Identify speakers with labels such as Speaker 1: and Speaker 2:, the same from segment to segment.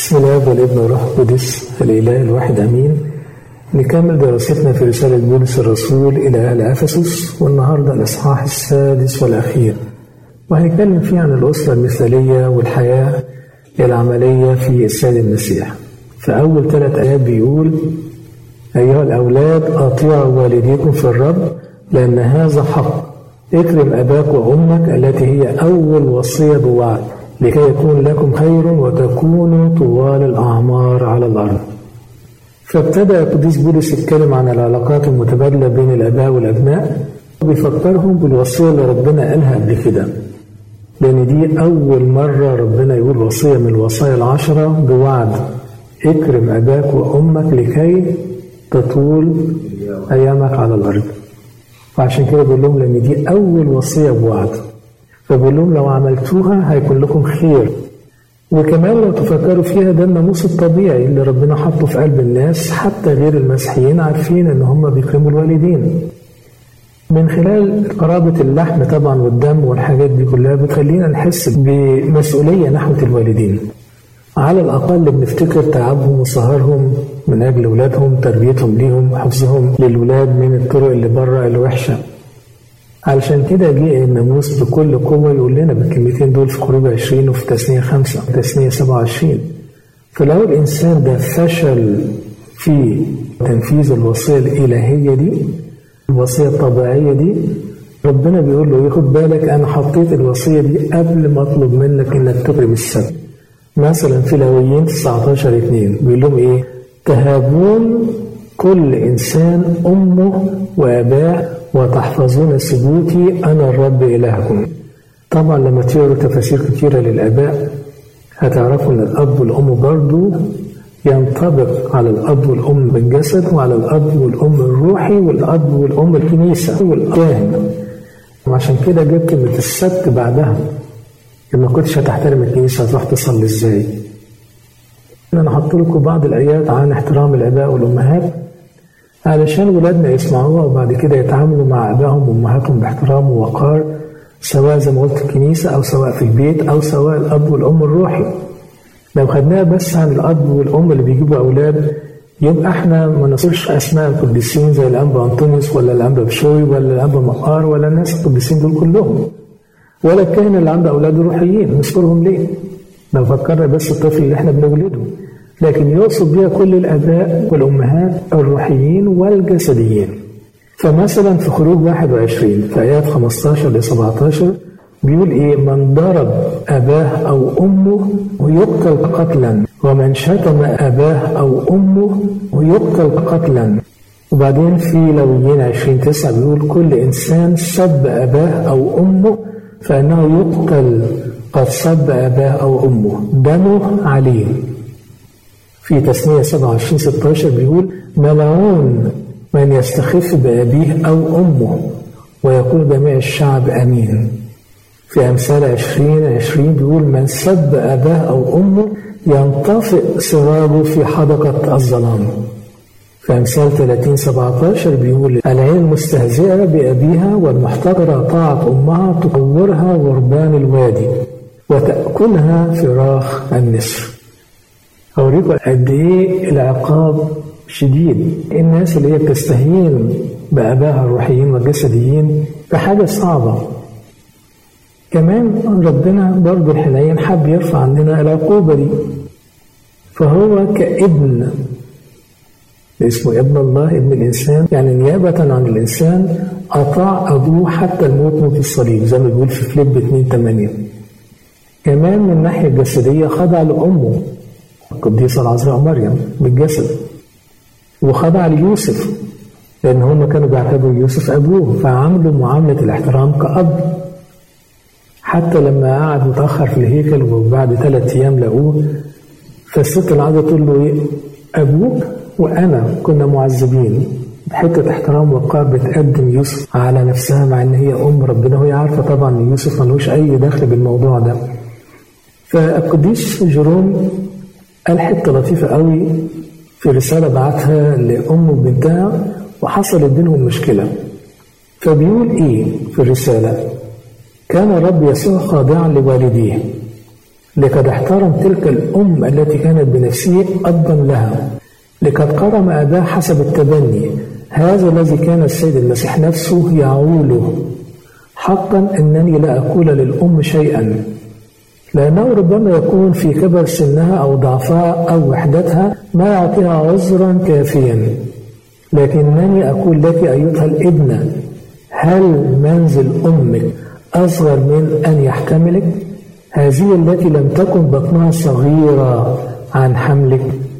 Speaker 1: بسم الله والابن والروح القدس الإله الواحد أمين نكمل دراستنا في رسالة بولس الرسول إلى أهل أفسس والنهاردة الإصحاح السادس والأخير وهنتكلم فيه عن الأسرة المثالية والحياة العملية في السيد المسيح في أول ثلاث آيات بيقول أيها الأولاد أطيعوا والديكم في الرب لأن هذا حق اكرم أباك وأمك التي هي أول وصية بوعد لكي يكون لكم خير وتكونوا طوال الأعمار على الأرض فابتدأ القديس بولس يتكلم عن العلاقات المتبادلة بين الآباء والأبناء وبيفكرهم بالوصية اللي ربنا قالها قبل كده لأن دي أول مرة ربنا يقول وصية من الوصايا العشرة بوعد اكرم أباك وأمك لكي تطول أيامك على الأرض فعشان كده بقول لهم لأن دي أول وصية بوعد فبقول لهم لو عملتوها هيكون لكم خير وكمان لو تفكروا فيها ده الناموس الطبيعي اللي ربنا حطه في قلب الناس حتى غير المسيحيين عارفين ان هم بيكرموا الوالدين من خلال قرابة اللحم طبعا والدم والحاجات دي كلها بتخلينا نحس بمسؤولية نحو الوالدين على الأقل بنفتكر تعبهم وسهرهم من أجل أولادهم تربيتهم ليهم حفظهم للولاد من الطرق اللي بره الوحشة علشان كده جه الناموس بكل قوة يقول لنا بالكلمتين دول في خروج 20 وفي تثنية 5 وتثنية 27 فلو الإنسان ده فشل في تنفيذ الوصية الإلهية دي الوصية الطبيعية دي ربنا بيقول له ياخد بالك أنا حطيت الوصية دي قبل ما أطلب منك إنك تقرب السبت مثلا في لاويين 19 2 بيقول لهم إيه تهابون كل إنسان أمه وأباه وتحفظون سبوتي أنا الرب إلهكم طبعا لما تقروا تفاسير كتيرة للآباء هتعرفوا إن الأب والأم برضو ينطبق على الأب والأم بالجسد وعلى الأب والأم الروحي والأب والأم الكنيسة والكاهن وعشان كده جبت كلمة السبت بعدها لما كنتش هتحترم الكنيسة هتروح تصلي ازاي أنا هحط لكم بعض الآيات عن احترام الآباء والأمهات علشان ولادنا يسمعوها وبعد كده يتعاملوا مع ابائهم وامهاتهم باحترام ووقار سواء زي ما قلت الكنيسه او سواء في البيت او سواء الاب والام الروحي لو خدناها بس عن الاب والام اللي بيجيبوا اولاد يبقى احنا ما نصيرش اسماء القديسين زي الانبا انطونيوس ولا الانبا بشوي ولا الانبا مقار ولا الناس القديسين دول كلهم ولا الكاهن اللي عنده اولاد روحيين نذكرهم ليه؟ لو فكرنا بس الطفل اللي احنا بنولده لكن يقصد بها كل الآباء والأمهات الروحيين والجسديين فمثلا في خروج 21 في آيات 15 ل 17 بيقول إيه من ضرب أباه أو أمه ويقتل قتلا ومن شتم أباه أو أمه ويقتل قتلا وبعدين في لويين 20 9 بيقول كل إنسان سب أباه أو أمه فإنه يقتل قد سب أباه أو أمه دمه عليه في تسمية 27 16 بيقول ملعون من يستخف بأبيه أو أمه ويقول جميع الشعب أمين في أمثال 20 20 بيقول من سب أباه أو أمه ينطفئ سراجه في حدقة الظلام في أمثال 30 17 بيقول العين المستهزئة بأبيها والمحتقرة طاعة أمها تطورها وربان الوادي وتأكلها فراخ النسر أوريكم قد إيه العقاب شديد الناس اللي هي بتستهين بآبائها الروحيين والجسديين بحاجة صعبة كمان ربنا برضه الحنين حب يرفع عننا العقوبة دي فهو كابن اسمه ابن الله ابن الإنسان يعني نيابة عن الإنسان أطاع أبوه حتى الموت موت الصليب زي ما بيقول في فليب 2 8 كمان من الناحية الجسدية خضع لأمه القديسة العذراء مريم بالجسد وخضع ليوسف لأن هم كانوا بيعتبروا يوسف أبوه فعملوا معاملة الاحترام كأب حتى لما قعد متأخر في الهيكل وبعد ثلاث أيام لقوه فالست العذراء تقول له إيه أبوك وأنا كنا معذبين بحتة احترام وقار بتقدم يوسف على نفسها مع إن هي أم ربنا وهي عارفة طبعا إن يوسف ملوش أي دخل بالموضوع ده فالقديس جيروم قال حته لطيفه قوي في رساله بعتها لام بنتها وحصلت بينهم مشكله فبيقول ايه في الرساله كان الرب يسوع خاضعا لوالديه لقد احترم تلك الأم التي كانت بنفسه أبا لها لقد كرم أباه حسب التبني هذا الذي كان السيد المسيح نفسه يعوله حقا أنني لا أقول للأم شيئا لأنه ربما يكون في كبر سنها أو ضعفها أو وحدتها ما يعطيها عذرا كافيا لكنني أقول لك أيتها الابنة هل منزل أمك أصغر من أن يحتملك هذه التي لم تكن بطنها صغيرة عن حملك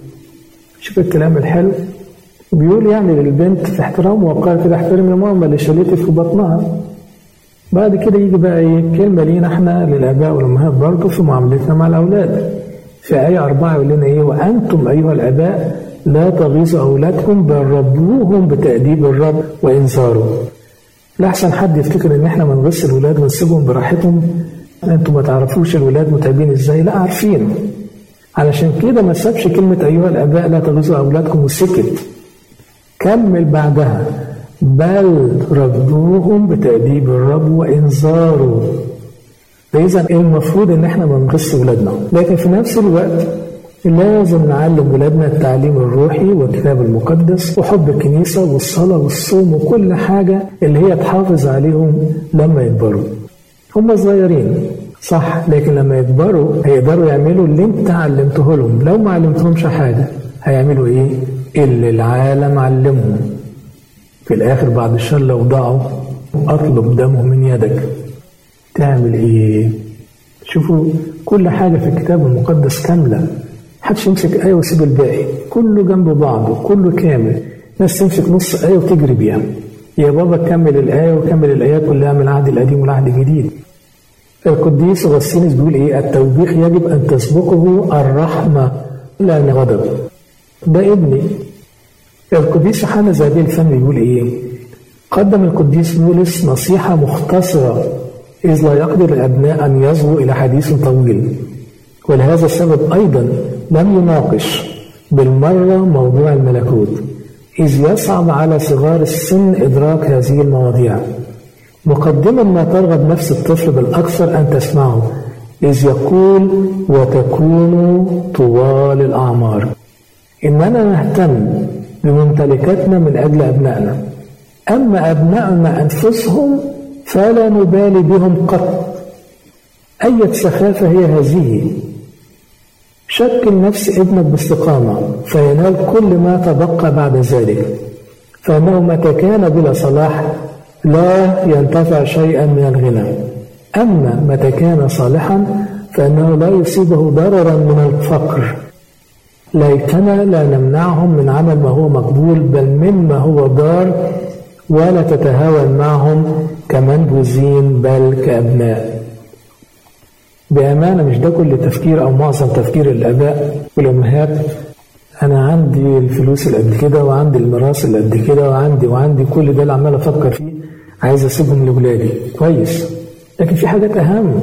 Speaker 1: شوف الكلام الحلو بيقول يعني للبنت في احترام وقال كده احترم الماما اللي شالتك في بطنها بعد كده يجي بقى ايه كلمه لينا احنا للاباء والامهات برضه في معاملتنا مع الاولاد في آية أربعة يقول لنا إيه وأنتم أيها الآباء لا تغيظوا أولادكم بل ربوهم بتأديب الرب وإنذاره لأحسن حد يفتكر إن إحنا ما نغص الولاد ونسيبهم براحتهم أنتم ما تعرفوش الولاد متعبين إزاي لا عارفين علشان كده ما سابش كلمة أيها الآباء لا تغيظوا أولادكم وسكت كمل بعدها بل ردوهم بتأديب الرب وإنذاره فإذا المفروض إن إحنا ما نغص ولادنا لكن في نفس الوقت لازم نعلم ولادنا التعليم الروحي والكتاب المقدس وحب الكنيسة والصلاة والصوم وكل حاجة اللي هي تحافظ عليهم لما يكبروا هم صغيرين صح لكن لما يكبروا هيقدروا يعملوا اللي انت علمته لهم لو ما علمتهمش حاجة هيعملوا ايه اللي العالم علمهم في الآخر بعد الشر لو ضاعوا أطلب دمه من يدك تعمل إيه؟ شوفوا كل حاجة في الكتاب المقدس كاملة محدش يمسك آية ويسيب الباقي كله جنب بعضه كله كامل ناس تمسك نص آية وتجري بيها يا بابا كمل الآية وكمل الآيات كلها من العهد القديم والعهد الجديد القديس غسينس بيقول إيه التوبيخ يجب أن تسبقه الرحمة لا غضب ده ابني القديس يوحنا زابيل الفم بيقول ايه؟ قدم القديس بولس نصيحة مختصرة إذ لا يقدر الأبناء أن يصغوا إلى حديث طويل ولهذا السبب أيضا لم يناقش بالمرة موضوع الملكوت إذ يصعب على صغار السن إدراك هذه المواضيع مقدما ما ترغب نفس الطفل بالأكثر أن تسمعه إذ يقول وتكون طوال الأعمار إننا نهتم بممتلكاتنا من أجل أبنائنا أما أبنائنا أنفسهم فلا نبالي بهم قط أية سخافة هي هذه شكل نفس ابنك باستقامة فينال كل ما تبقى بعد ذلك فإنه متى كان بلا صلاح لا ينتفع شيئا من الغنى أما متى كان صالحا فإنه لا يصيبه ضررا من الفقر ليتنا لا نمنعهم من عمل ما هو مقبول بل مما هو ضار ولا تتهاون معهم كمنبوذين بل كأبناء بأمانة مش ده كل تفكير أو معظم تفكير الآباء والأمهات أنا عندي الفلوس اللي قد كده وعندي الميراث اللي قد كده وعندي وعندي كل ده اللي عمال أفكر فيه عايز أسيبهم لأولادي كويس لكن في حاجات أهم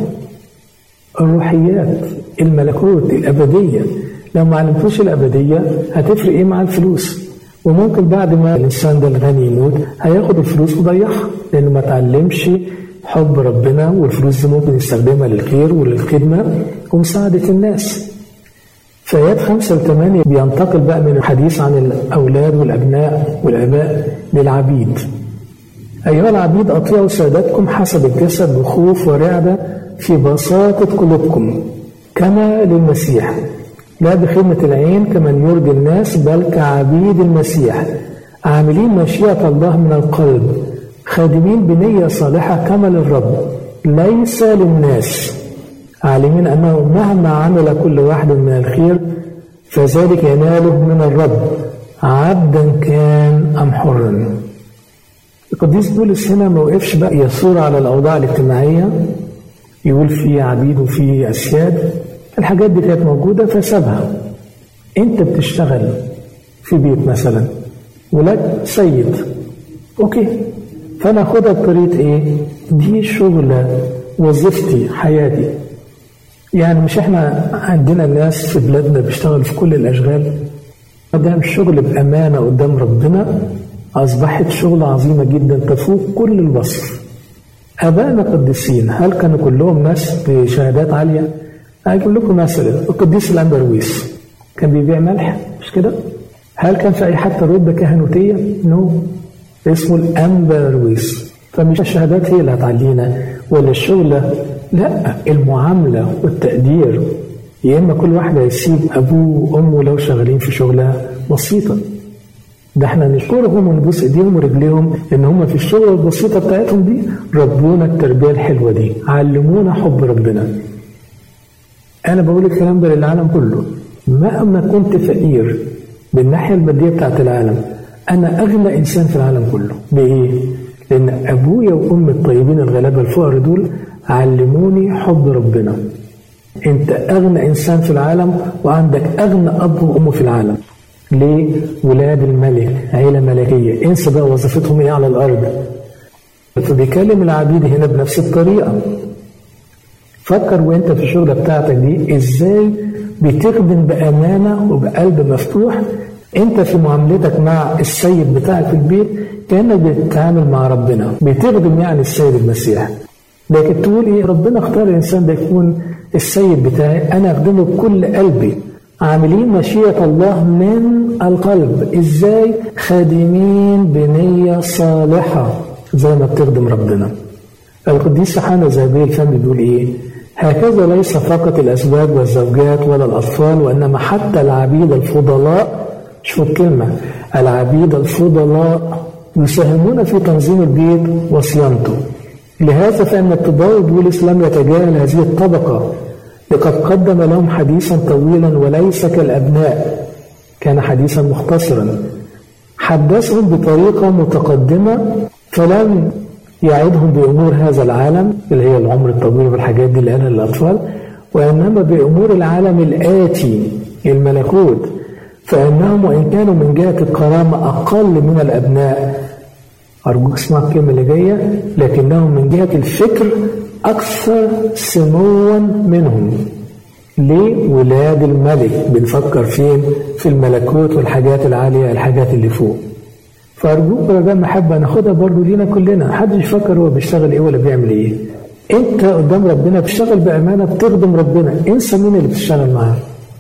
Speaker 1: الروحيات الملكوت الأبدية لو ما علمتوش الأبدية هتفرق إيه مع الفلوس وممكن بعد ما الإنسان ده الغني يموت هياخد الفلوس ويضيعها لأنه ما تعلمش حب ربنا والفلوس دي ممكن يستخدمها للخير وللخدمة ومساعدة الناس في آيات خمسة وثمانية بينتقل بقى من الحديث عن الأولاد والأبناء والآباء للعبيد أيها العبيد أطيعوا سادتكم حسب الجسد بخوف ورعدة في بساطة قلوبكم كما للمسيح لا بخدمة العين كمن يرضي الناس بل كعبيد المسيح عاملين مشيئة الله من القلب خادمين بنية صالحة كما للرب ليس للناس عالمين أنه مهما عمل كل واحد من الخير فذلك يناله من الرب عبدا كان أم حرا القديس بولس هنا ما وقفش بقى يثور على الأوضاع الاجتماعية يقول في عبيد وفي أسياد الحاجات دي كانت موجودة فسابها أنت بتشتغل في بيت مثلا ولك سيد أوكي فأنا أخدها بطريقة إيه؟ دي شغلة وظيفتي حياتي يعني مش احنا عندنا ناس في بلادنا بيشتغلوا في كل الأشغال ده الشغل بأمانة قدام ربنا أصبحت شغلة عظيمة جدا تفوق كل الوصف آبائنا القديسين هل كانوا كلهم ناس بشهادات عالية؟ هجيب لكم مثلا القديس الأمبرويس كان بيبيع ملح مش كده؟ هل كان في أي حتى رتبة كهنوتية؟ نو no. اسمه الأمبرويس فمش الشهادات هي اللي هتعلينا ولا الشغلة لا المعاملة والتقدير يا إما كل واحد هيسيب أبوه وأمه لو شغالين في شغلة بسيطة ده احنا نشكرهم ونبوس ايديهم ورجليهم ان هم في الشغل البسيطه بتاعتهم دي ربونا التربيه الحلوه دي علمونا حب ربنا انا بقول الكلام ده للعالم كله مهما كنت فقير بالناحيه الماديه بتاعت العالم انا اغنى انسان في العالم كله بايه لان ابويا وامي الطيبين الغلابه الفقراء دول علموني حب ربنا انت اغنى انسان في العالم وعندك اغنى اب وام في العالم ليه؟ ولاد الملك عيلة ملكية انسى بقى وظيفتهم ايه على الأرض فبيكلم العبيد هنا بنفس الطريقة فكر وانت في الشغلة بتاعتك دي ازاي بتخدم بأمانة وبقلب مفتوح انت في معاملتك مع السيد بتاعك في البيت كأنك بتتعامل مع ربنا بتخدم يعني السيد المسيح لكن تقول ايه ربنا اختار الانسان ده يكون السيد بتاعي انا اخدمه بكل قلبي عاملين مشيئة الله من القلب ازاي خادمين بنية صالحة زي ما بتخدم ربنا القديس يوحنا زابيل الفم بيقول ايه هكذا ليس فقط الأزواج والزوجات ولا الأطفال وإنما حتى العبيد الفضلاء شوف الكلمة العبيد الفضلاء يساهمون في تنظيم البيت وصيانته لهذا فإن التضاوي بولس لم يتجاهل هذه الطبقة لقد قدم لهم حديثا طويلا وليس كالأبناء كان حديثا مختصرا حدثهم بطريقة متقدمة فلم يعدهم بأمور هذا العالم اللي هي العمر الطويل والحاجات دي اللي قالها للأطفال وإنما بأمور العالم الآتي الملكوت فإنهم وإن كانوا من جهة الكرامة أقل من الأبناء أرجوك اسمع الكلمة اللي جاية لكنهم من جهة الفكر أكثر سموا منهم ليه ولاد الملك بنفكر فين في الملكوت والحاجات العالية الحاجات اللي فوق فأرجوك رجاء محبة ناخدها برضو لينا كلنا محدش يفكر هو بيشتغل ايه ولا بيعمل ايه انت قدام ربنا بتشتغل بأمانة بتخدم ربنا انسى مين اللي بتشتغل معاه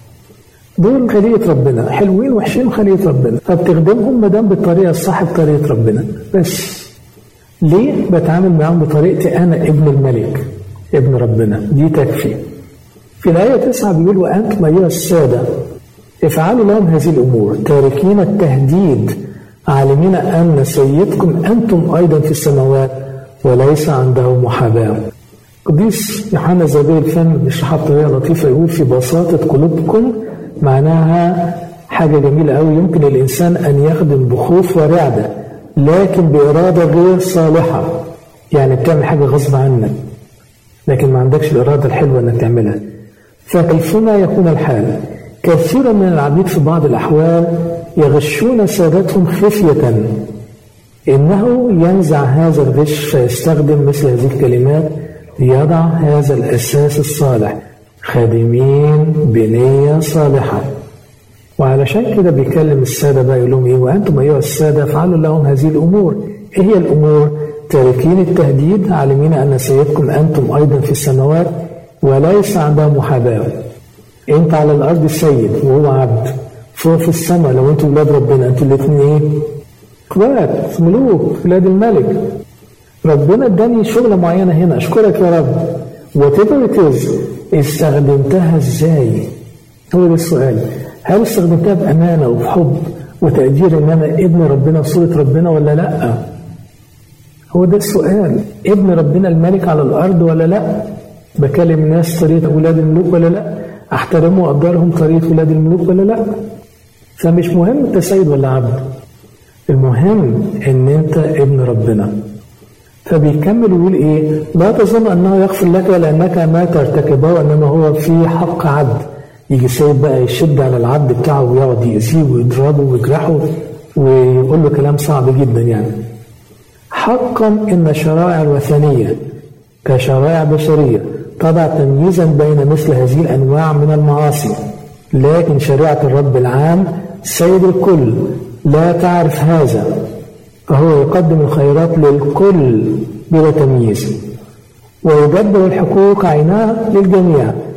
Speaker 1: دول خلية ربنا حلوين وحشين خلية ربنا فبتخدمهم ما دام بالطريقة الصح بطريقة ربنا بس ليه بتعامل معاهم بطريقتي أنا ابن الملك ابن ربنا دي تكفي في الآية تسعة بيقول وأنتم أيها السادة افعلوا لهم هذه الأمور تاركين التهديد عالمين أن سيدكم أنتم أيضا في السماوات وليس عنده محاباة قديس يوحنا زبير الفم بيشرحها بطريقة لطيفة يقول في بساطة قلوبكم معناها حاجة جميلة أوي يمكن الإنسان أن يخدم بخوف ورعدة لكن بإرادة غير صالحة يعني بتعمل حاجة غصب عنك لكن ما عندكش الإرادة الحلوة أنك تعملها فكيفما يكون الحال كثيرا من العبيد في بعض الأحوال يغشون سادتهم خفية إنه ينزع هذا الغش فيستخدم مثل هذه الكلمات ليضع هذا الأساس الصالح خادمين بنية صالحة وعلشان كده بيكلم السادة بقى يقول لهم إيه وأنتم أيها السادة افعلوا لهم هذه الأمور إيه هي الأمور تاركين التهديد عالمين أن سيدكم أنتم أيضا في السماوات وليس عندها محاباة أنت على الأرض سيد وهو عبد فوق في السماء لو أنتم ولاد ربنا أنتوا الاثنين إيه؟ إخوات ملوك ولاد الملك ربنا اداني شغلة معينة هنا أشكرك يا رب whatever it is استخدمتها ازاي؟ هو ده السؤال هل استخدمتها بأمانة وبحب وتقدير إن أنا ابن ربنا وصورة ربنا ولا لأ؟ هو ده السؤال ابن ربنا الملك على الأرض ولا لأ؟ بكلم ناس طريقة أولاد الملوك ولا لأ؟ أحترمهم وأقدرهم طريقة أولاد الملوك ولا لأ؟ فمش مهم أنت سيد ولا عبد المهم إن أنت ابن ربنا فبيكمل ويقول ايه لا تظن انه يغفر لك لانك ما ترتكبه انما هو في حق عبد يجي سيد بقى يشد على العبد بتاعه ويقعد يأذيه ويضربه ويجرحه ويقول له كلام صعب جدا يعني حقا ان شرائع الوثنيه كشرائع بشريه تضع تمييزا بين مثل هذه الانواع من المعاصي لكن شريعه الرب العام سيد الكل لا تعرف هذا فهو يقدم الخيرات للكل بلا تمييز ويدبر الحقوق عينها للجميع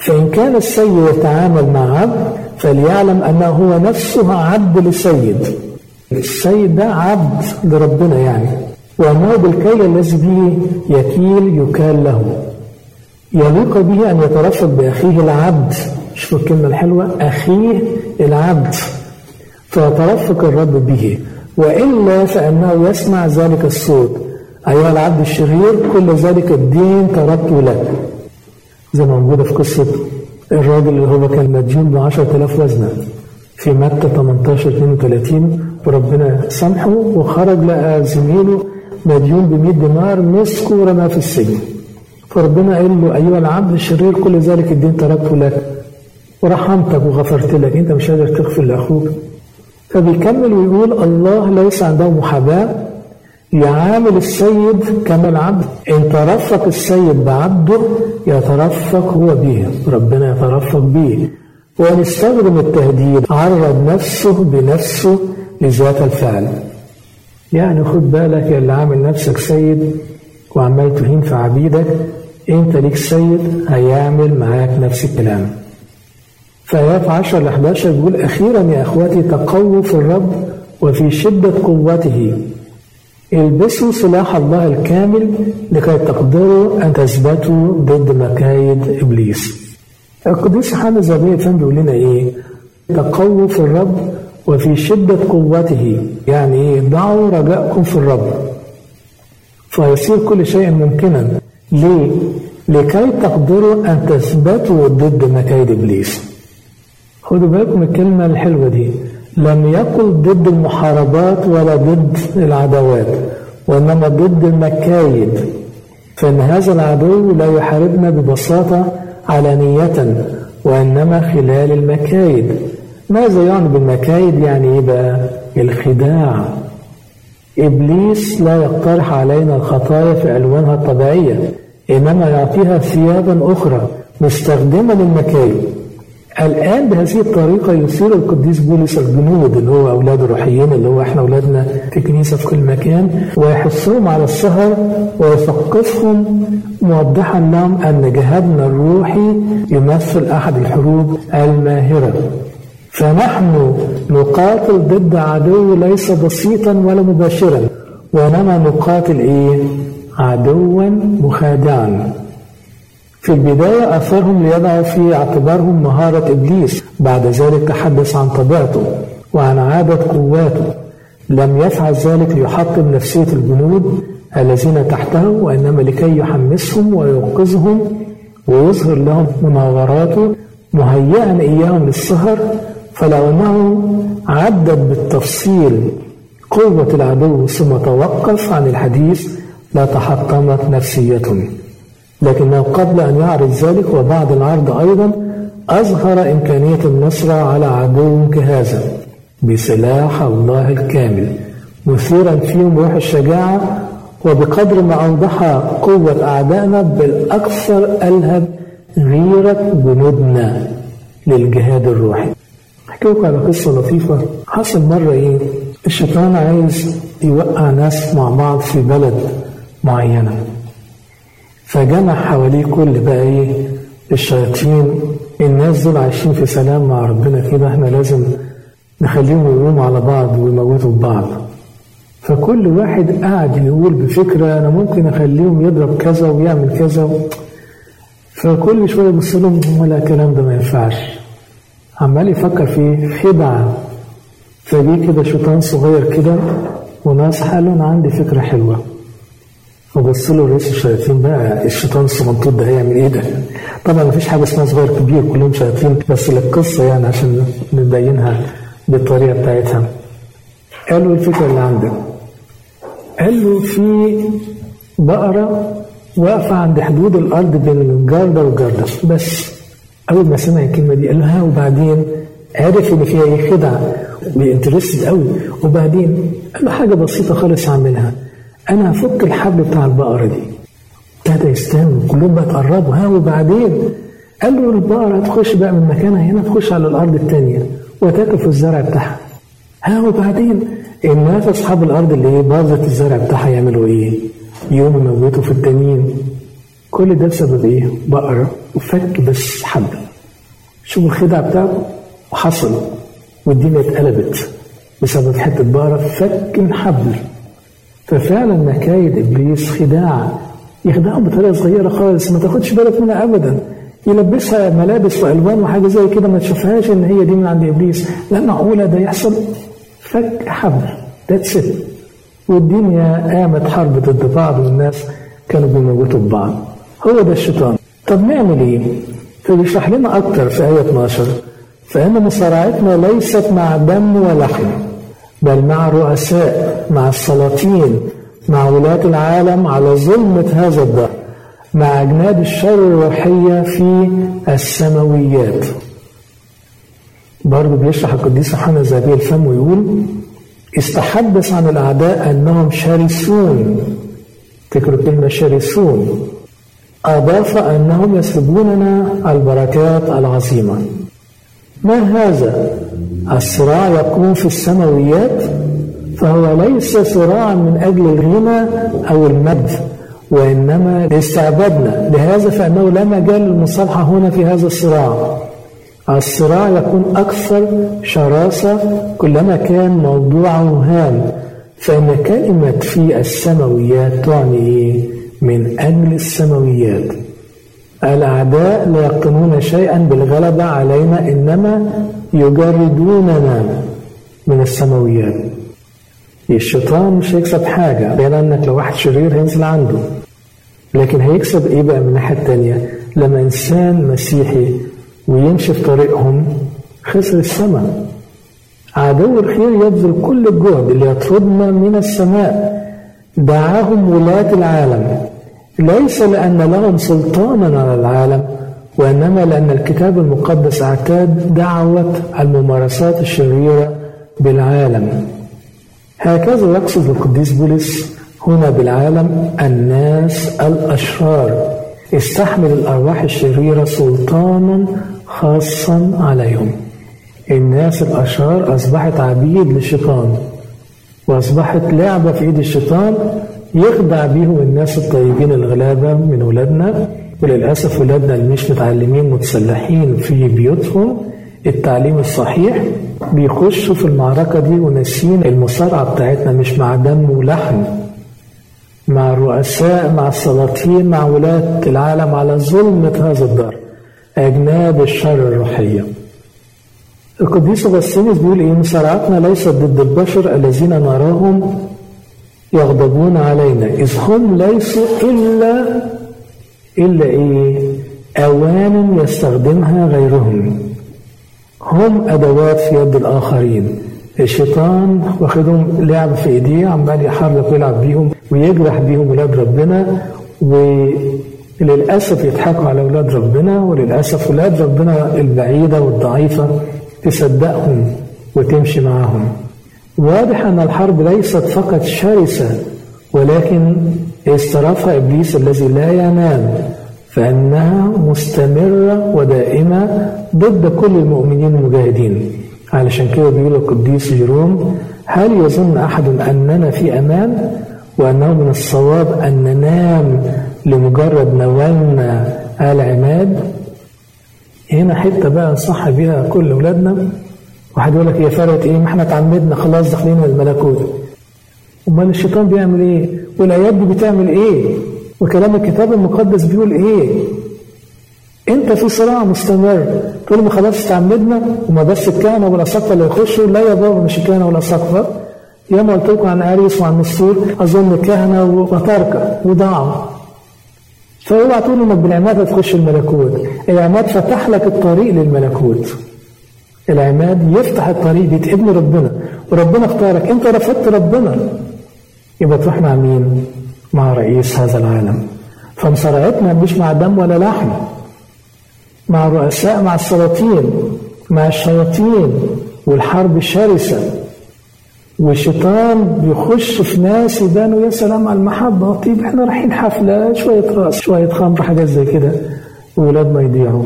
Speaker 1: فإن كان السيد يتعامل مع عبد فليعلم أنه هو نفسه عبد لسيد السيد ده عبد لربنا يعني وأنه بالكيل الذي به يكيل يكال له يليق به أن يترفق بأخيه العبد شوفوا الكلمة الحلوة أخيه العبد فيترفق الرب به وإلا فإنه يسمع ذلك الصوت أيها العبد الشرير كل ذلك الدين تركته لك زي ما موجودة في قصة الراجل اللي هو كان مديون ب 10000 وزنة في متى 18 32 وربنا سامحه وخرج لقى زميله مديون ب 100 دينار مسكه ورماه في السجن فربنا قال له أيها العبد الشرير كل ذلك الدين تركته لك ورحمتك وغفرت لك أنت مش قادر تغفر لأخوك فبيكمل ويقول الله ليس عنده محاباة يعامل السيد كما العبد إن ترفق السيد بعبده يترفق هو به ربنا يترفق به ونستخدم التهديد عرض نفسه بنفسه لذات الفعل يعني خد بالك يا اللي عامل نفسك سيد وعمال تهين في عبيدك انت ليك سيد هيعمل معاك نفس الكلام فآيات 10 ل 11 بيقول أخيرا يا إخوتي تقووا في الرب وفي شدة قوته البسوا سلاح الله الكامل لكي تقدروا أن تثبتوا ضد مكايد إبليس القديس يوحنا الزبير فهم بيقول لنا إيه تقووا في الرب وفي شدة قوته يعني إيه ضعوا رجاءكم في الرب فيصير كل شيء ممكنا ليه؟ لكي تقدروا أن تثبتوا ضد مكايد إبليس خدوا بالكم من الكلمة الحلوة دي لم يقل ضد المحاربات ولا ضد العداوات وإنما ضد المكايد فإن هذا العدو لا يحاربنا ببساطة علانية وإنما خلال المكايد ماذا يعني بالمكايد يعني إيه بقى الخداع إبليس لا يقترح علينا الخطايا في ألوانها الطبيعية إنما يعطيها ثيابا أخرى مستخدمة للمكايد الآن بهذه الطريقة يصير القديس بولس الجنود اللي هو أولاد الروحيين اللي هو إحنا أولادنا في الكنيسة في كل مكان ويحثهم على السهر ويثقفهم موضحا لهم أن جهادنا الروحي يمثل أحد الحروب الماهرة فنحن نقاتل ضد عدو ليس بسيطا ولا مباشرا وإنما نقاتل إيه؟ عدوا مخادعا في البداية أثرهم ليضعوا في اعتبارهم مهارة إبليس بعد ذلك تحدث عن طبيعته وعن عادة قواته لم يفعل ذلك ليحطم نفسية الجنود الذين تحته وإنما لكي يحمسهم ويوقظهم ويظهر لهم مناوراته مهيئا إياهم للسهر فلو أنه عدد بالتفصيل قوة العدو ثم توقف عن الحديث لتحطمت نفسيتهم لكنه قبل أن يعرض ذلك وبعد العرض أيضا أظهر إمكانية النصر على عدو كهذا بسلاح الله الكامل مثيرا فيهم روح الشجاعة وبقدر ما أوضح قوة أعدائنا بالأكثر ألهب غيرة جنودنا للجهاد الروحي أحكي لكم على قصة لطيفة حصل مرة إيه الشيطان عايز يوقع ناس مع بعض في بلد معينة فجمع حواليه كل بقى ايه الشياطين الناس دول عايشين في سلام مع ربنا كده احنا لازم نخليهم يقوموا على بعض ويموتوا بعض فكل واحد قاعد يقول بفكرة أنا ممكن أخليهم يضرب كذا ويعمل كذا فكل شوية يبص لهم ولا الكلام ده ما ينفعش عمال يفكر في خدعة فجي كده شيطان صغير كده وناس قالوا أنا عندي فكرة حلوة فبص له رئيس الشياطين بقى الشيطان الصمنطوط ده هيعمل ايه ده؟ طبعا مفيش حاجه اسمها صغير كبير كلهم شياطين بس للقصه يعني عشان نبينها بالطريقه بتاعتها. قال له الفكره اللي عندك. قال له في بقره واقفه عند حدود الارض بين الجارده والجارده بس اول ما سمع الكلمه دي قال له ها وبعدين عرف ان فيها ايه خدعه وانترستد قوي وبعدين قال له حاجه بسيطه خالص اعملها انا هفك الحبل بتاع البقره دي ابتدى يستنوا كلهم بقى اتقربوا ها وبعدين قال له البقره هتخش بقى من مكانها هنا تخش على الارض الثانيه وتاكل في الزرع بتاعها ها وبعدين الناس اصحاب الارض اللي ايه باظت الزرع بتاعها يعملوا ايه؟ يقوموا يموتوا في التانيين كل ده بسبب ايه؟ بقرة وفك بس حبل شوفوا الخدعة بتاعته وحصل والدنيا اتقلبت بسبب حتة بقرة فك من حبل ففعلا مكايد ابليس خداع يخدعهم بطريقه صغيره خالص ما تاخدش بالك منها ابدا يلبسها ملابس والوان وحاجه زي كده ما تشوفهاش ان هي دي من عند ابليس لا معقوله ده يحصل فك حبل ذاتس ات والدنيا قامت حرب ضد بعض والناس كانوا بيموتوا ببعض هو ده الشيطان طب نعمل ايه؟ فبيشرح لنا اكتر في ايه 12 فان مصارعتنا ليست مع دم ولحم بل مع الرؤساء مع السلاطين مع ولاة العالم على ظلمة هذا الدهر مع أجناد الشر الروحية في السماويات برضه بيشرح القديس يوحنا ذهبي الفم ويقول استحدث عن الأعداء أنهم شرسون تكرر كلمة شرسون أضاف أنهم يسلبوننا البركات العظيمة ما هذا الصراع يكون في السماويات فهو ليس صراعا من أجل الغنى أو المجد وإنما استعبدنا لهذا فإنه لا مجال للمصالحة هنا في هذا الصراع الصراع يكون أكثر شراسة كلما كان موضوعه هام فإن كلمة في السماويات تعني إيه؟ من أجل السماويات الأعداء لا يقتنون شيئا بالغلبة علينا إنما يجردوننا من السماويات الشيطان مش هيكسب حاجة لأنك لو واحد شرير هينزل عنده لكن هيكسب إيه بقى من الناحية التانية لما إنسان مسيحي ويمشي في طريقهم خسر السماء عدو الخير يبذل كل الجهد ليطردنا من السماء دعاهم ولاة العالم ليس لأن لهم سلطانا على العالم وإنما لأن الكتاب المقدس اعتاد دعوة الممارسات الشريرة بالعالم هكذا يقصد القديس بولس هنا بالعالم الناس الأشرار استحمل الأرواح الشريرة سلطانا خاصا عليهم الناس الأشرار أصبحت عبيد للشيطان وأصبحت لعبة في إيد الشيطان يخدع بيهم الناس الطيبين الغلابة من ولادنا وللأسف ولادنا اللي مش متعلمين متسلحين في بيوتهم التعليم الصحيح بيخشوا في المعركة دي وناسين المصارعة بتاعتنا مش مع دم ولحم مع الرؤساء مع السلاطين مع ولاة العالم على ظلمة هذا الدار أجناد الشر الروحية القديس أغسطينوس بيقول إيه مصارعتنا ليست ضد البشر الذين نراهم يغضبون علينا إذ هم ليسوا إلا إلا إيه أوان يستخدمها غيرهم هم أدوات في يد الآخرين الشيطان واخدهم لعب في ايديه عمال يحرك ويلعب بيهم ويجرح بيهم ولاد ربنا وللاسف يضحكوا على ولاد ربنا وللاسف ولاد ربنا البعيده والضعيفه تصدقهم وتمشي معاهم واضح ان الحرب ليست فقط شرسه ولكن استرافها ابليس الذي لا ينام فانها مستمره ودائمه ضد كل المؤمنين المجاهدين علشان كده بيقول القديس جيروم هل يظن أحد أننا في أمان وأنه من الصواب أن ننام لمجرد نوالنا العماد هنا حتة بقى نصح بيها كل أولادنا واحد يقول لك هي فرقت إيه ما احنا اتعمدنا خلاص داخلين الملكوت أمال الشيطان بيعمل إيه والآيات دي بتعمل إيه وكلام الكتاب المقدس بيقول إيه انت في صراع مستمر تقول ما خلاص استعمدنا وما بس الكهنه والاساقفه اللي يخشوا لا يا بابا مش الكهنه والاساقفه ياما قلت لكم عن اريس وعن السور اظن كهنه وتركه وضاعوا فاوعى تقول انك بالعماد هتخش الملكوت العماد فتح لك الطريق للملكوت العماد يفتح الطريق بيتقبل ربنا وربنا اختارك انت رفضت ربنا يبقى تروح مع مين مع رئيس هذا العالم فمصارعتنا مش مع دم ولا لحم مع الرؤساء مع السلاطين مع الشياطين والحرب شرسة والشيطان بيخش في ناس يبانوا يا سلام على المحبة طيب احنا رايحين حفلة شوية راس شوية خمر حاجات زي كده وولادنا يضيعوا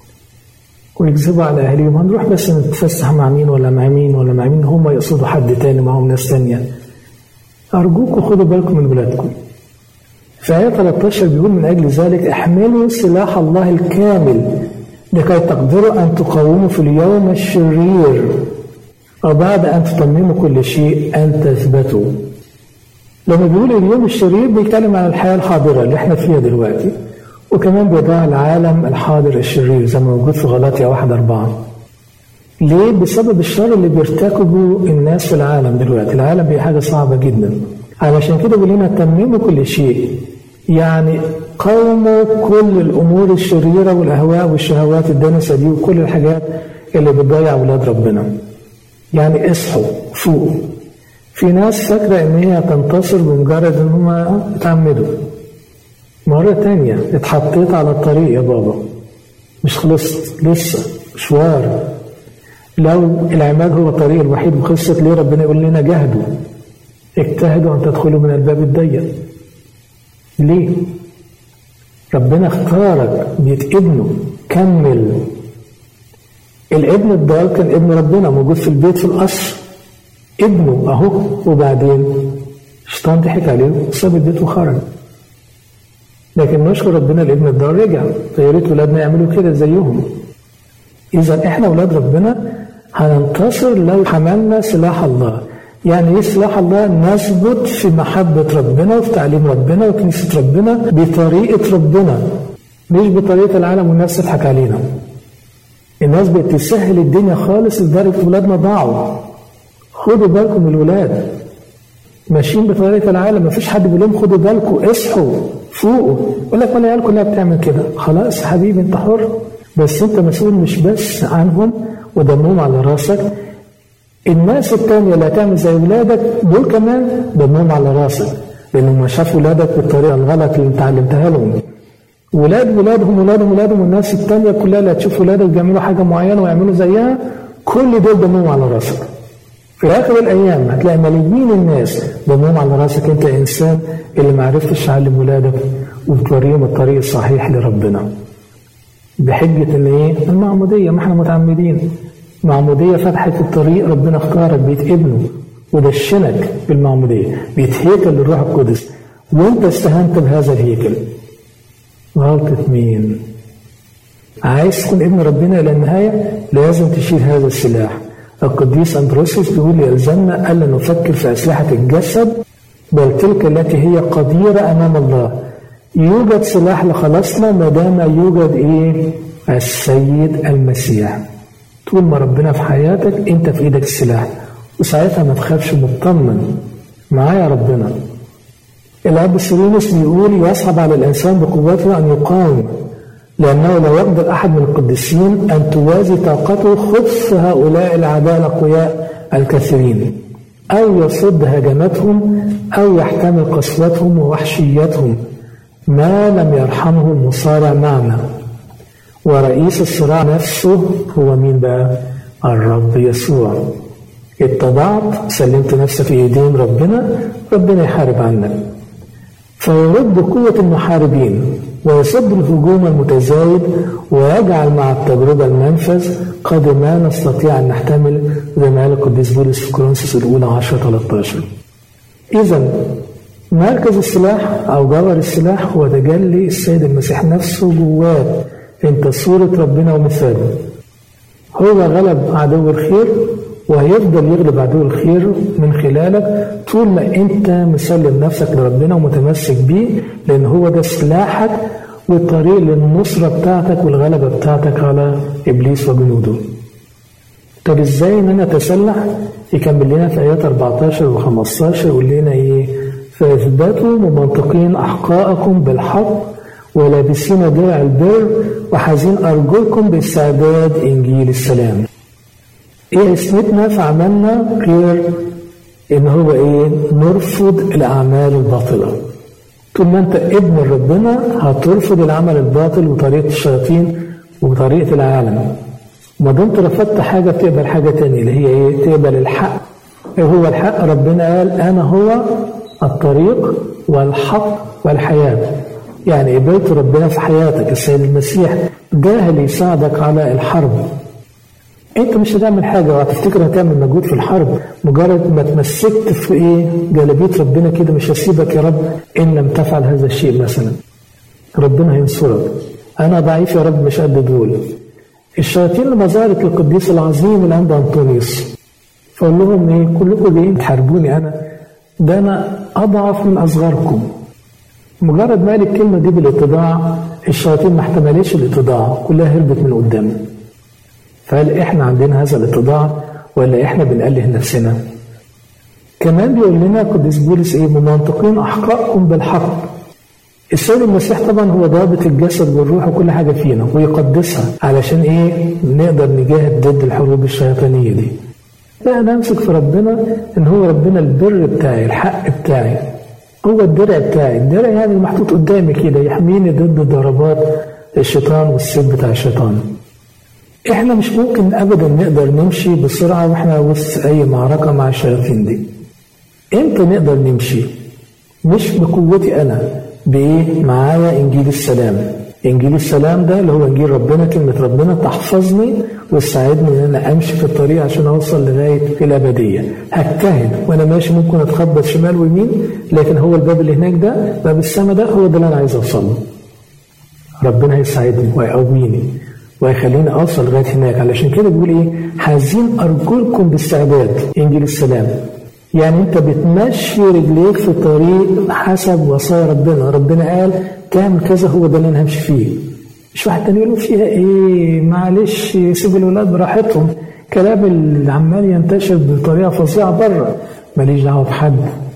Speaker 1: ويكذبوا على أهليهم هنروح بس نتفسح مع مين ولا مع مين ولا مع مين هم يقصدوا حد تاني معهم ناس تانية أرجوكم خدوا بالكم من ولادكم في آية 13 بيقول من أجل ذلك احملوا سلاح الله الكامل لكي تقدروا أن تقاوموا في اليوم الشرير وبعد أن تتمموا كل شيء أن تثبتوا لما بيقول اليوم الشرير بيتكلم عن الحياة الحاضرة اللي احنا فيها دلوقتي وكمان بيضع العالم الحاضر الشرير زي ما موجود في غلاطيا واحد أربعة ليه؟ بسبب الشر اللي بيرتكبه الناس في العالم دلوقتي العالم بقى حاجة صعبة جدا علشان كده بيقول لنا تمموا كل شيء يعني قاوموا كل الأمور الشريرة والأهواء والشهوات الدنسة دي وكل الحاجات اللي بتضيع أولاد ربنا يعني اصحوا فوقوا في ناس فاكرة إن هي تنتصر بمجرد إن هم اتعمدوا مرة تانية اتحطيت على الطريق يا بابا مش خلصت لسه مشوار لو العماد هو الطريق الوحيد وخلصت ليه ربنا يقول لنا جاهدوا اجتهدوا أن تدخلوا من الباب الضيق ليه؟ ربنا اختارك بيت ابنه كمل الابن الضال كان ابن ربنا موجود في البيت في القصر ابنه اهو وبعدين الشيطان ضحك عليه وساب البيت وخرج لكن نشكر ربنا الابن الضال رجع فيا ريت ولادنا يعملوا كده زيهم اذا احنا اولاد ربنا هننتصر لو حملنا سلاح الله يعني ايه سلاح الله نثبت في محبة ربنا وفي تعليم ربنا وكنيسة ربنا بطريقة ربنا مش بطريقة العالم والناس تضحك علينا الناس بقت تسهل الدنيا خالص لدرجة ولادنا ضاعوا خدوا بالكم من الولاد ماشيين بطريقة العالم مفيش حد بيقول لهم خدوا بالكم اصحوا فوقوا يقول لك ما العيال كلها بتعمل كده خلاص حبيبي انت حر بس انت مسؤول مش بس عنهم ودمهم على راسك الناس التانية اللي هتعمل زي ولادك دول كمان دمهم على راسك لانهم شافوا ولادك بالطريقة الغلط اللي انت علمتها لهم ولاد ولادهم ولادهم ولادهم والناس التانية كلها اللي هتشوف ولادك بيعملوا حاجة معينة ويعملوا زيها كل دول دمهم على راسك في آخر الأيام هتلاقي ملايين الناس دمهم على راسك أنت إنسان اللي ما عرفتش تعلم ولادك وتوريهم الطريق الصحيح لربنا بحجة إن إيه؟ المعمودية ما إحنا متعمدين معمودية فتحت الطريق ربنا اختارك بيت ابنه ودشنك بالمعمودية بيت هيكل للروح القدس وانت استهنت بهذا الهيكل غلطة مين عايز تكون ابن ربنا إلى النهاية لازم تشيل هذا السلاح القديس أندروسيوس بيقول يلزمنا ألا نفكر في أسلحة الجسد بل تلك التي هي قديرة أمام الله يوجد سلاح لخلاصنا ما دام يوجد إيه السيد المسيح طول ما ربنا في حياتك أنت في إيدك السلاح وساعتها ما تخافش مطمن معايا ربنا الأب سيرينوس بيقول يصعب على الإنسان بقوته أن يقاوم لأنه لا يقدر أحد من القديسين أن توازي طاقته خبث هؤلاء الأعداء الأقوياء الكثيرين أو يصد هجماتهم أو يحتمل قسوتهم ووحشيتهم ما لم يرحمه المصارع معنا ورئيس الصراع نفسه هو مين بقى؟ الرب يسوع اتضعت سلمت نفسك في ايدين ربنا ربنا يحارب عنك فيرد قوة المحاربين ويصد الهجوم المتزايد ويجعل مع التجربة المنفذ قد ما نستطيع أن نحتمل زي ما قال القديس بولس في كورنثوس الأولى 10 13 إذا مركز السلاح أو جوهر السلاح هو تجلي السيد المسيح نفسه جواك أنت صورة ربنا ومثاله هو غلب عدو الخير وهيفضل يغلب عدو الخير من خلالك طول ما انت مسلم نفسك لربنا ومتمسك بيه لان هو ده سلاحك والطريق للنصرة بتاعتك والغلبة بتاعتك على ابليس وجنوده طب ازاي ان انا اتسلح يكمل لنا في ايات 14 و15 يقول لنا ايه فاثبتوا ممنطقين احقاءكم بالحق ولابسين درع البر وحازين ارجلكم باستعداد انجيل السلام ايه اسمتنا في عملنا غير ان هو ايه نرفض الاعمال الباطله طول ما انت ابن ربنا هترفض العمل الباطل وطريقه الشياطين وطريقه العالم ما دمت رفضت حاجه بتقبل حاجه تانية اللي هي ايه تقبل الحق ايه هو الحق ربنا قال انا هو الطريق والحق والحياه يعني قبلت ربنا في حياتك السيد المسيح ده اللي يساعدك على الحرب انت مش هتعمل حاجه وهتفتكر هتعمل مجهود في الحرب مجرد ما تمسكت في ايه جلابيه ربنا كده مش هسيبك يا رب ان لم تفعل هذا الشيء مثلا ربنا هينصرك انا ضعيف يا رب مش قد دول الشياطين لما ظهرت للقديس العظيم الانبا انطونيوس فقول لهم ايه كلكم جايين تحاربوني انا ده انا اضعف من اصغركم مجرد ما قال الكلمه دي بالاتضاع الشياطين ما احتملتش الاتضاع كلها هربت من قدامه فهل احنا عندنا هذا الاتضاع ولا احنا بنأله نفسنا كمان بيقول لنا قديس بولس ايه ممنطقين احقائكم بالحق السيد المسيح طبعا هو ضابط الجسد والروح وكل حاجه فينا ويقدسها علشان ايه نقدر نجاهد ضد الحروب الشيطانيه دي لا انا امسك في ربنا ان هو ربنا البر بتاعي الحق بتاعي هو الدرع بتاعي الدرع يعني محطوط قدامي كده يحميني ضد ضربات الشيطان والسيف بتاع الشيطان احنا مش ممكن ابدا نقدر نمشي بسرعه واحنا وسط اي معركه مع الشياطين دي امتى نقدر نمشي مش بقوتي انا بايه معايا انجيل السلام انجيل السلام ده اللي هو انجيل ربنا كلمه ربنا تحفظني وتساعدني ان انا امشي في الطريق عشان اوصل لغايه الابديه هجتهد وانا ماشي ممكن اتخبط شمال ويمين لكن هو الباب اللي هناك ده باب السما ده هو ده اللي انا عايز اوصل له ربنا هيساعدني ويقويني ويخليني اوصل لغايه هناك علشان كده بيقول ايه حازين ارجلكم باستعداد انجيل السلام يعني انت بتمشي رجليك في طريق حسب وصايا ربنا ربنا قال تعمل كذا هو ده اللي انا همشي فيه مش واحد تاني يقول فيها ايه معلش سيب الولاد براحتهم كلام اللي عمال ينتشر بطريقه فظيعه بره ماليش دعوه بحد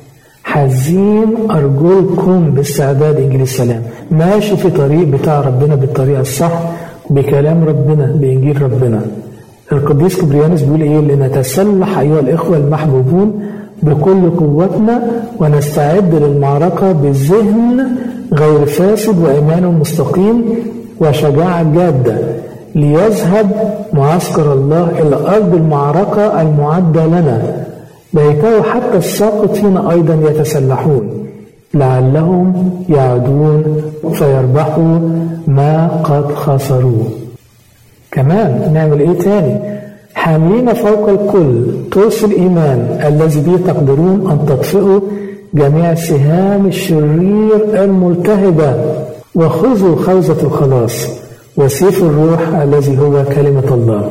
Speaker 1: حزين ارجلكم باستعداد انجيل السلام ماشي في طريق بتاع ربنا بالطريقه الصح بكلام ربنا بانجيل ربنا القديس كبريانوس بيقول ايه لنتسلح ايها الاخوه المحبوبون بكل قوتنا ونستعد للمعركه بذهن غير فاسد وايمان مستقيم وشجاعه جاده ليذهب معسكر الله الى ارض المعركه المعده لنا ليته حتى الساقطين ايضا يتسلحون لعلهم يعدون فيربحوا ما قد خسروه كمان نعمل ايه تاني حاملين فوق الكل ترس الايمان الذي به تقدرون ان تطفئوا جميع سهام الشرير الملتهبه وخذوا خوذه الخلاص وسيف الروح الذي هو كلمه الله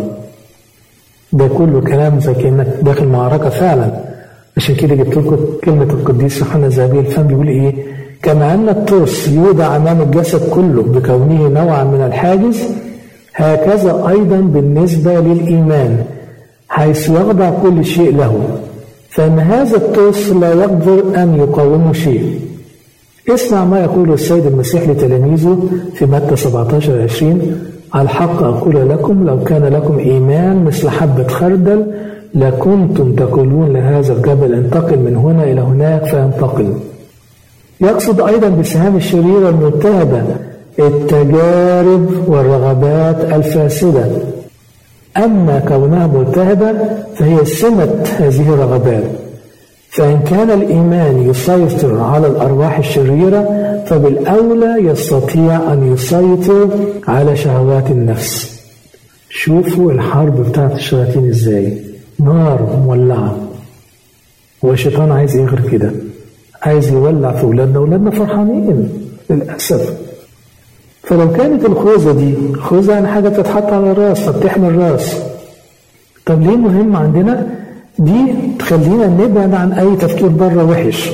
Speaker 1: ده كله كلام زي كانك داخل معركه فعلا عشان كده جبت لكم كلمه القديس يوحنا الذهبي الفم بيقول ايه كما ان الترس يوضع امام الجسد كله بكونه نوعا من الحاجز هكذا أيضا بالنسبة للإيمان حيث يخضع كل شيء له فإن هذا الترس لا يقدر أن يقاومه شيء اسمع ما يقول السيد المسيح لتلاميذه في متى 17 20 الحق أقول لكم لو كان لكم إيمان مثل حبة خردل لكنتم تقولون لهذا الجبل انتقل من هنا إلى هناك فينتقل يقصد أيضا بسهام الشريرة الملتهبة التجارب والرغبات الفاسدة أما كونها ملتهبة فهي سمة هذه الرغبات فإن كان الإيمان يسيطر على الأرواح الشريرة فبالأولى يستطيع أن يسيطر على شهوات النفس شوفوا الحرب بتاعت الشياطين ازاي نار مولعة هو الشيطان عايز ايه غير كده عايز يولع في ولادنا ولادنا فرحانين للأسف فلو كانت الخوذة دي خوذة يعني حاجة بتتحط على الراس فبتحمي الراس طب ليه مهم عندنا دي تخلينا نبعد عن أي تفكير بره وحش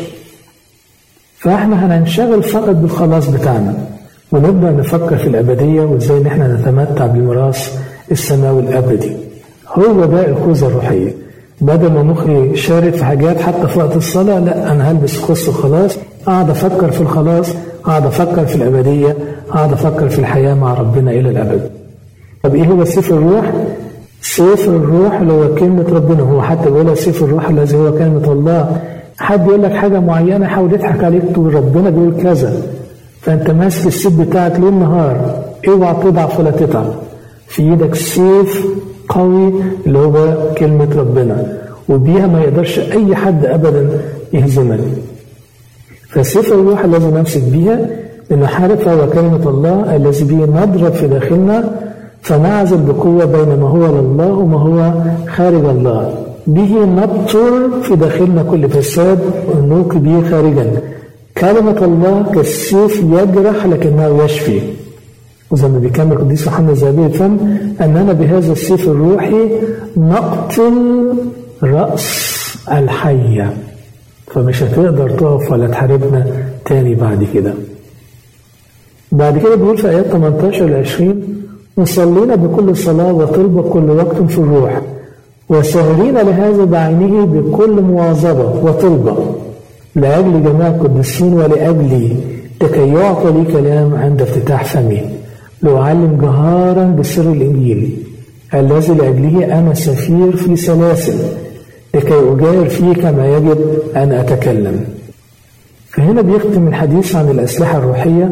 Speaker 1: فاحنا هننشغل فقط بالخلاص بتاعنا ونبدأ نفكر في الأبدية وإزاي إن احنا نتمتع بالميراث السماوي الأبدي هو ده الخوذة الروحية بدل ما مخي شارد في حاجات حتى في وقت الصلاة لا أنا هلبس خص وخلاص أقعد أفكر في الخلاص أقعد أفكر في الأبدية أقعد أفكر في الحياة مع ربنا إلى الأبد طب إيه هو سيف الروح؟ سيف الروح اللي هو كلمة ربنا هو حتى بيقولها سيف الروح الذي هو كلمة الله حد يقول لك حاجة معينة يحاول يضحك عليك تقول ربنا بيقول كذا فأنت ماسك السيف بتاعك ليل نهار اوعى تضعف ولا تتعب في ايدك سيف قوي اللي هو كلمة ربنا وبيها ما يقدرش أي حد أبدا يهزمك فسيف الروح الذي نمسك بها لنحارب فهو كلمة الله الذي به نضرب في داخلنا فنعزل بقوة بين ما هو لله وما هو خارج الله به نبطر في داخلنا كل فساد ونلقي به خارجا كلمة الله كالسيف يجرح لكنه يشفي وزي ما بيكمل القديس يوحنا الذهبي الفم أننا بهذا السيف الروحي نقتل رأس الحية فمش هتقدر تقف ولا تحاربنا تاني بعد كده بعد كده بيقول في آيات 18 ل 20 وصلينا بكل صلاة وطلبة كل وقت في الروح وسهرين لهذا بعينه بكل مواظبة وطلبة لأجل جميع القديسين ولأجلي لكي يعطى لي كلام عند افتتاح فمي لأعلم جهارا بسر الإنجيل الذي لأجله أنا سفير في سلاسل لكي أجاهر فيه كما يجب أن أتكلم فهنا بيختم الحديث عن الأسلحة الروحية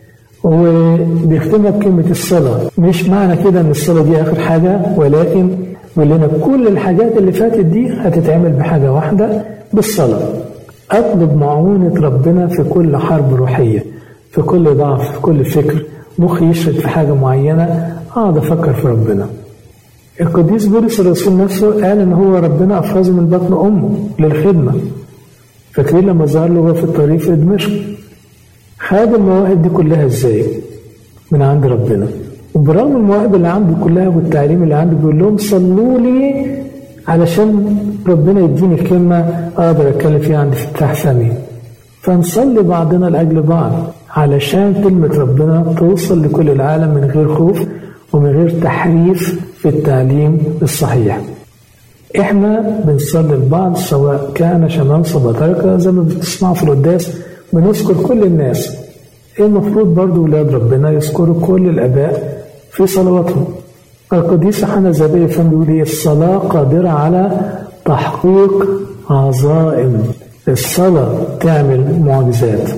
Speaker 1: وبيختمها بكلمة الصلاة مش معنى كده أن الصلاة دي آخر حاجة ولكن يقول لنا كل الحاجات اللي فاتت دي هتتعمل بحاجة واحدة بالصلاة أطلب معونة ربنا في كل حرب روحية في كل ضعف في كل فكر مخي يشرد في حاجة معينة أقعد أفكر في ربنا القديس بولس الرسول نفسه قال إن هو ربنا أفرزه من بطن أمه للخدمة فاكرين لما ظهر له في الطريق في دمشق خد المواهب دي كلها إزاي؟ من عند ربنا وبرغم المواهب اللي عنده كلها والتعليم اللي عنده بيقول لهم صلوا لي علشان ربنا يديني كلمة أقدر أتكلم فيها عند افتتاح فمي فنصلي بعضنا لأجل بعض علشان كلمة ربنا توصل لكل العالم من غير خوف ومن غير تحريف في التعليم الصحيح احنا بنصلي لبعض سواء كان شمامسة بطريقة زي ما بتسمعوا في القداس بنذكر كل الناس المفروض برضو ولاد ربنا يذكروا كل الآباء في صلواتهم القديس حنا زبير فهم بيقول ايه الصلاة قادرة على تحقيق عظائم الصلاة تعمل معجزات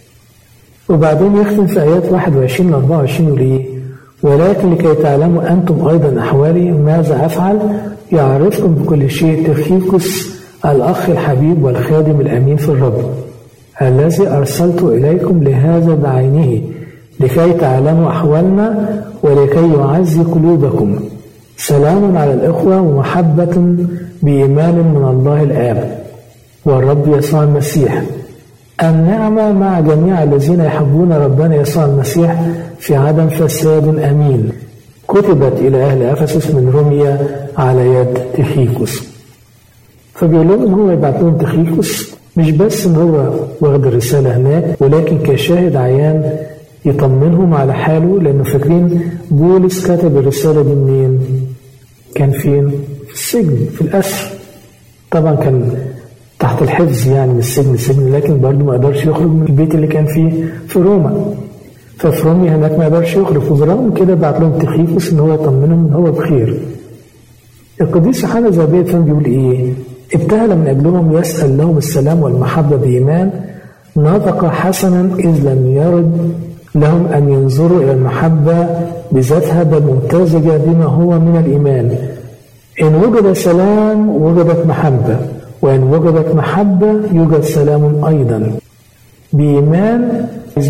Speaker 1: وبعدين يختم في آيات 21 ل 24 يقول ايه ولكن لكي تعلموا أنتم أيضا أحوالي ماذا أفعل يعرفكم بكل شيء تخيكس الأخ الحبيب والخادم الأمين في الرب الذي أرسلت إليكم لهذا بعينه لكي تعلموا أحوالنا ولكي يعزي قلوبكم سلام على الإخوة ومحبة بإيمان من الله الآب والرب يسوع المسيح النعمة مع جميع الذين يحبون ربنا يسوع المسيح في عدم فساد أمين كتبت إلى أهل أفسس من روميا على يد تخيكوس فبيقول لهم إن هو يبعت لهم تخيكوس مش بس إن هو واخد الرسالة هناك ولكن كشاهد عيان يطمنهم على حاله لأنه فاكرين بولس كتب الرسالة دي منين؟ كان فين؟ في السجن في الأسر طبعا كان تحت الحفظ يعني من السجن السجن لكن برضه ما قدرش يخرج من البيت اللي كان فيه في روما ففي روما هناك ما قدرش يخرج وبرغم كده بعت لهم تخيفوس ان هو يطمنهم ان هو بخير القديس يوحنا زابية كان بيقول ايه ابتهل من اجلهم يسال لهم السلام والمحبه بايمان نطق حسنا اذ لم يرد لهم ان ينظروا الى المحبه بذاتها بل ممتزجه بما هو من الايمان ان وجد سلام وجدت محبه وإن وجدت محبة يوجد سلام أيضا بإيمان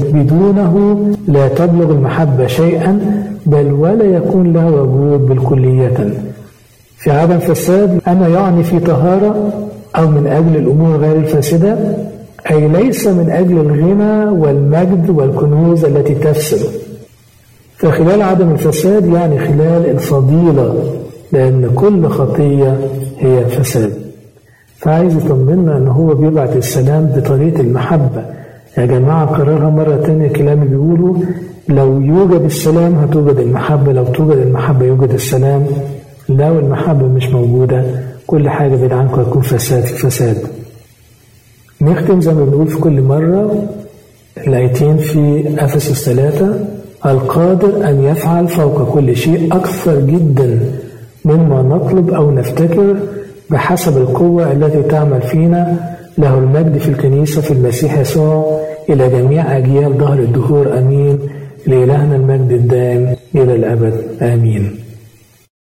Speaker 1: بدونه لا تبلغ المحبة شيئا بل ولا يكون لها وجود بالكلية في عدم فساد أما يعني في طهارة أو من أجل الأمور غير الفاسدة أي ليس من أجل الغنى والمجد والكنوز التي تفسد فخلال عدم الفساد يعني خلال الفضيلة لأن كل خطية هي فساد فعايز يطمنا ان هو بيبعت السلام بطريقه المحبه يا جماعه قررها مره تانية كلام بيقولوا لو يوجد السلام هتوجد المحبه لو توجد المحبه يوجد السلام لو المحبه مش موجوده كل حاجه بعيد عنكم هتكون فساد في فساد نختم زي ما بنقول في كل مره الايتين في افسس ثلاثه القادر ان يفعل فوق كل شيء اكثر جدا مما نطلب او نفتكر بحسب القوة التي تعمل فينا له المجد في الكنيسة في المسيح يسوع إلى جميع أجيال ظهر الدهور أمين لإلهنا المجد الدائم إلى الأبد آمين